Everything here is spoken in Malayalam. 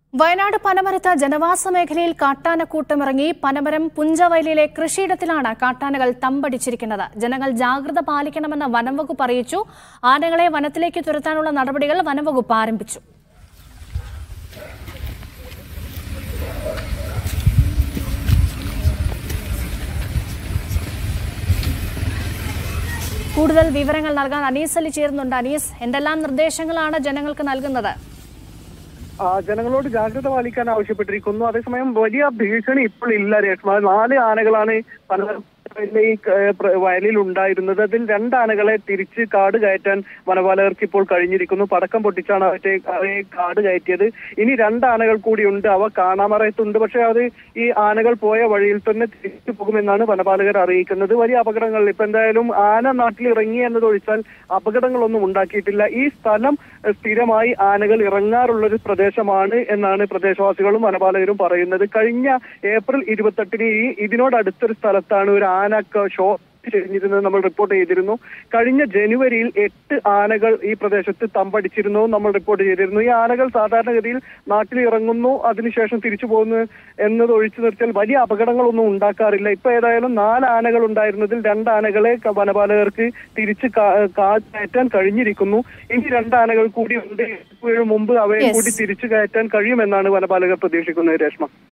വയനാട് പനമരത്ത് ജനവാസ മേഖലയിൽ കാട്ടാനക്കൂട്ടമിറങ്ങി പനമരം പുഞ്ചവയലിലെ കൃഷിയിടത്തിലാണ് കാട്ടാനകൾ തമ്പടിച്ചിരിക്കുന്നത് ജനങ്ങൾ ജാഗ്രത പാലിക്കണമെന്ന് വനംവകുപ്പ് അറിയിച്ചു ആനകളെ വനത്തിലേക്ക് തുരത്താനുള്ള നടപടികൾ വനംവകുപ്പ് ആരംഭിച്ചു കൂടുതൽ വിവരങ്ങൾ നൽകാൻ അനീസ് അലി ചേരുന്നുണ്ട് അനീസ് എന്തെല്ലാം നിർദ്ദേശങ്ങളാണ് ജനങ്ങൾക്ക് നൽകുന്നത് ആ, ജനങ്ങളോട് ജാഗ്രത പാലിക്കാൻ ആവശ്യപ്പെട്ടിരിക്കുന്നു അതേസമയം വലിയ ഭീഷണി ഇപ്പോൾ ഇല്ല രേഷ്മ നാല് ആനകളാണ് പല ഈ ഏഹ്, പ്ര- വയലിൽ ഉണ്ടായിരുന്നത് അതിൽ രണ്ട് ആനകളെ തിരിച്ച് കാട് കയറ്റാൻ വനപാലകർക്ക് ഇപ്പോൾ കഴിഞ്ഞിരിക്കുന്നു പടക്കം പൊട്ടിച്ചാണ് അവറ്റെ അവയെ കാട് കയറ്റിയത് ഇനി രണ്ട് ആനകൾ കൂടിയുണ്ട് അവ കാണാമറയത്തുണ്ട് പക്ഷെ അത് ഈ ആനകൾ പോയ വഴിയിൽ തന്നെ തിരിച്ചു പോകുമെന്നാണ് വനപാലകർ അറിയിക്കുന്നത് വലിയ അപകടങ്ങൾ ഇപ്പൊ എന്തായാലും ആന നാട്ടിൽ ഇറങ്ങി എന്നതൊഴിച്ചാൽ അപകടങ്ങളൊന്നും ഉണ്ടാക്കിയിട്ടില്ല ഈ സ്ഥലം ഏഹ്, സ്ഥിരമായി ആനകൾ ഇറങ്ങാറുള്ള ഒരു പ്രദേശമാണ് എന്നാണ് പ്രദേശവാസികളും വനപാലകരും പറയുന്നത് കഴിഞ്ഞ ഏപ്രിൽ ഇരുപത്തെട്ടിന് ഈ ഇതിനോടടുത്തൊരു സ്ഥലത്താണ് ഒരു ആന ഷോ ചെരിഞ്ഞിരുന്നത് നമ്മൾ റിപ്പോർട്ട് ചെയ്തിരുന്നു കഴിഞ്ഞ ജനുവരിയിൽ എട്ട് ആനകൾ ഈ പ്രദേശത്ത് തമ്പടിച്ചിരുന്നു നമ്മൾ റിപ്പോർട്ട് ചെയ്തിരുന്നു ഈ ആനകൾ സാധാരണഗതിയിൽ നാട്ടിൽ ഇറങ്ങുന്നു അതിനുശേഷം തിരിച്ചു പോകുന്നു എന്നത് ഒഴിച്ചു നിർത്തിയാൽ വലിയ അപകടങ്ങളൊന്നും ഉണ്ടാക്കാറില്ല ഇപ്പൊ ഏതായാലും നാല് ആനകൾ ഉണ്ടായിരുന്നതിൽ രണ്ട് ആനകളെ ക- വനപാലകർക്ക് തിരിച്ച് കാ- കാ- കയറ്റാൻ കഴിഞ്ഞിരിക്കുന്നു ഇനി രണ്ട് ആനകൾ കൂടി ഉണ്ട് ഇതിനു മുമ്പ് അവയെ Yes. കൂടി തിരിച്ചു കയറ്റാൻ കഴിയുമെന്നാണ് വനപാലകർ പ്രതീക്ഷിക്കുന്നത് രേഷ്മ